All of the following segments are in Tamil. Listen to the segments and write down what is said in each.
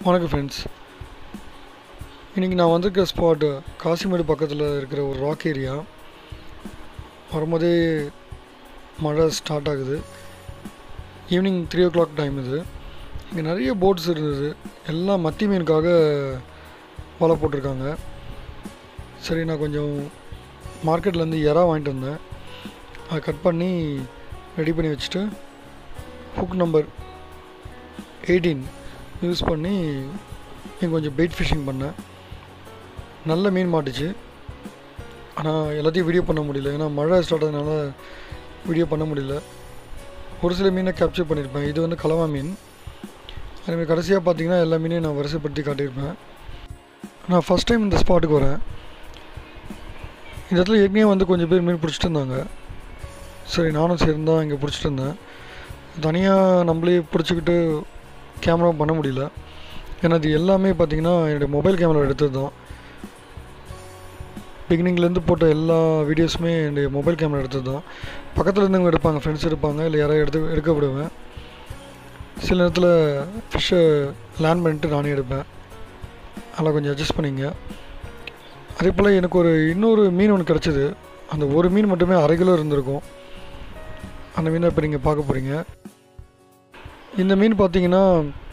வணக்கம் ஃப்ரெண்ட்ஸ் இன்றைக்கி நான் வந்திருக்க ஸ்பாட்டு காசிமேடு பக்கத்தில் இருக்கிற ஒரு ராக் ஏரியா வரும்போதே மழை ஸ்டார்ட் ஆகுது evening three o'clock time இது இங்கே நிறைய போட்ஸ் இருந்தது எல்லாம் மத்தி மீனுக்காக வலை போட்டிருக்காங்க சரி நான் கொஞ்சம் மார்க்கெட்லேருந்து இறா வாங்கிட்டு வந்தேன் அதை கட் பண்ணி ரெடி பண்ணி வச்சுட்டு ஹுக் நம்பர் எயிட்டீன் யூஸ் பண்ணி இங்கே கொஞ்சம் பெயிட் ஃபிஷிங் பண்ணேன் நல்ல மீன் மாட்டுச்சு ஆனால் எல்லாத்தையும் வீடியோ பண்ண முடியல ஏன்னா மழை ஸ்டார்ட் ஆனதுனால வீடியோ பண்ண முடியல ஒரு சில மீனை கேப்சர் பண்ணியிருப்பேன் இது வந்து கலவா மீன் அதேமாதிரி கடைசியாக பார்த்தீங்கன்னா எல்லா மீனையும் நான் வரிசைப்படுத்தி காட்டியிருப்பேன் நான் ஃபஸ்ட் டைம் இந்த ஸ்பாட்டுக்கு வரேன் இந்த இடத்துல ஏற்கனவே வந்து கொஞ்சம் பேர் மீன் பிடிச்சிட்டு இருந்தாங்க சரி நானும் சேர்ந்து தான் இங்கே பிடிச்சிட்டு இருந்தேன் தனியாக நம்மளே பிடிச்சிக்கிட்டு கேமரா பண்ண முடியல ஏன்னா இது எல்லாமே பார்த்தீங்கன்னா என்னுடைய மொபைல் கேமரா எடுத்தது தான் பிகினிங்லேருந்து போட்ட எல்லா வீடியோஸுமே என்னுடைய மொபைல் கேமரா எடுத்தது தான் பக்கத்தில் இருந்தவங்க எடுப்பாங்க ஃப்ரெண்ட்ஸ் எடுப்பாங்க இல்லை யாராவது எடுத்து எடுக்க விடுவேன் சில நேரத்தில் ஃபிஷ்ஷை லேண்ட் பண்ணிட்டு நானே எடுப்பேன் அதெல்லாம் கொஞ்சம் அட்ஜஸ்ட் பண்ணிங்க அதே போல் எனக்கு ஒரு இன்னொரு மீன் ஒன்று கிடச்சிது அந்த ஒரு மீன் மட்டுமே அரை கிலோ இருந்திருக்கும் அந்த மீனை இப்போ நீங்கள் பார்க்க போகிறீங்க இந்த மீன் பார்த்தீங்கன்னா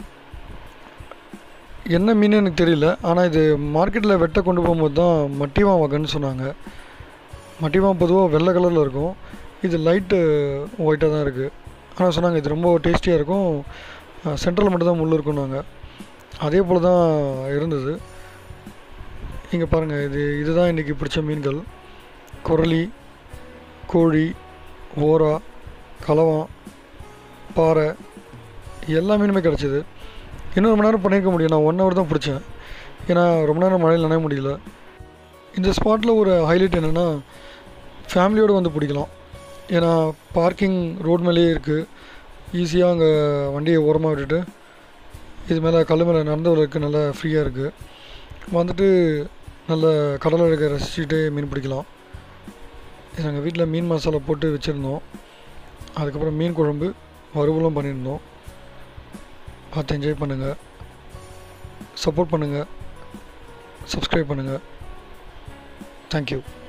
என்ன மீன் எனக்கு தெரியல ஆனால் இது மார்க்கெட்டில் வெட்ட கொண்டு போகும்போது தான் மட்டிவா வகைன்னு சொன்னாங்க மட்டிவா பொதுவாக வெள்ளை கலரில் இருக்கும் இது லைட்டு ஒயிட்டாக தான் இருக்குது ஆனால் சொன்னாங்க இது ரொம்ப டேஸ்டியாக இருக்கும் சென்ட்ரல் மட்டும் தான் முள் இருக்குன்னாங்க அதே போல் தான் இருந்தது இங்கே பாருங்கள் இது இதுதான் இன்றைக்கி பிடிச்ச மீன்கள் குரளி கோழி ஓரா கலவான் பாறை எல்லா மீனுமே கிடச்சிது இன்னும் ரொம்ப நேரம் பண்ணியிருக்க முடியும் நான் ஒன் ஹவர் தான் பிடிச்சேன் ஏன்னா ரொம்ப நேரம் மழையில் நனைய முடியல இந்த ஸ்பாட்டில் ஒரு ஹைலைட் என்னென்னா ஃபேமிலியோடு வந்து பிடிக்கலாம் ஏன்னா பார்க்கிங் ரோட் மேலேயே இருக்குது ஈஸியாக அங்கே வண்டியை ஓரமாக விட்டுட்டு இது மேலே கல் மேலே நடந்து வரதுக்கு நல்லா ஃப்ரீயாக இருக்குது வந்துட்டு நல்ல கடலை இருக்க ரசிச்சுட்டு மீன் பிடிக்கலாம் இது நாங்கள் வீட்டில் மீன் மசாலா போட்டு வச்சுருந்தோம் அதுக்கப்புறம் மீன் குழம்பு வறுவலும் பண்ணியிருந்தோம் பார்த்து என்ஜாய் பண்ணுங்கள் சப்போர்ட் பண்ணுங்கள் சப்ஸ்கிரைப் பண்ணுங்கள் தேங்க்யூ